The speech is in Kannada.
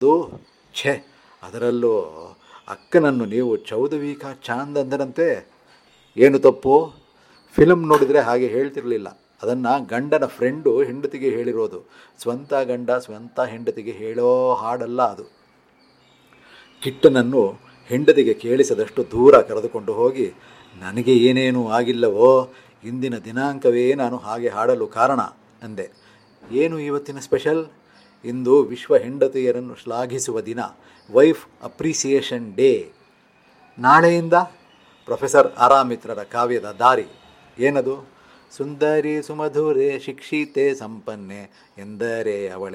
ಅದು ಛೇ ಅದರಲ್ಲೂ ಅಕ್ಕನನ್ನು ನೀವು ಚೌದವೀಕ ಚಾಂದ್ ಅಂದರಂತೆ ಏನು ತಪ್ಪು ಫಿಲಮ್ ನೋಡಿದರೆ ಹಾಗೆ ಹೇಳ್ತಿರಲಿಲ್ಲ ಅದನ್ನು ಗಂಡನ ಫ್ರೆಂಡು ಹೆಂಡತಿಗೆ ಹೇಳಿರೋದು ಸ್ವಂತ ಗಂಡ ಸ್ವಂತ ಹೆಂಡತಿಗೆ ಹೇಳೋ ಹಾಡಲ್ಲ ಅದು ಕಿಟ್ಟನನ್ನು ಹೆಂಡತಿಗೆ ಕೇಳಿಸದಷ್ಟು ದೂರ ಕರೆದುಕೊಂಡು ಹೋಗಿ ನನಗೆ ಏನೇನೂ ಆಗಿಲ್ಲವೋ ಇಂದಿನ ದಿನಾಂಕವೇ ನಾನು ಹಾಗೆ ಹಾಡಲು ಕಾರಣ ಅಂದೆ ಏನು ಇವತ್ತಿನ ಸ್ಪೆಷಲ್ ಇಂದು ವಿಶ್ವ ಹೆಂಡತಿಯರನ್ನು ಶ್ಲಾಘಿಸುವ ದಿನ ವೈಫ್ ಅಪ್ರಿಸಿಯೇಷನ್ ಡೇ ನಾಳೆಯಿಂದ ಪ್ರೊಫೆಸರ್ ಆರಾಮಿತ್ರರ ಕಾವ್ಯದ ದಾರಿ ಏನದು ಸುಂದರಿ ಸುಮಧುರೆ ಶಿಕ್ಷಿತೆ ಸಂಪನ್ನೆ ಎಂದರೆ ಅವಳೆ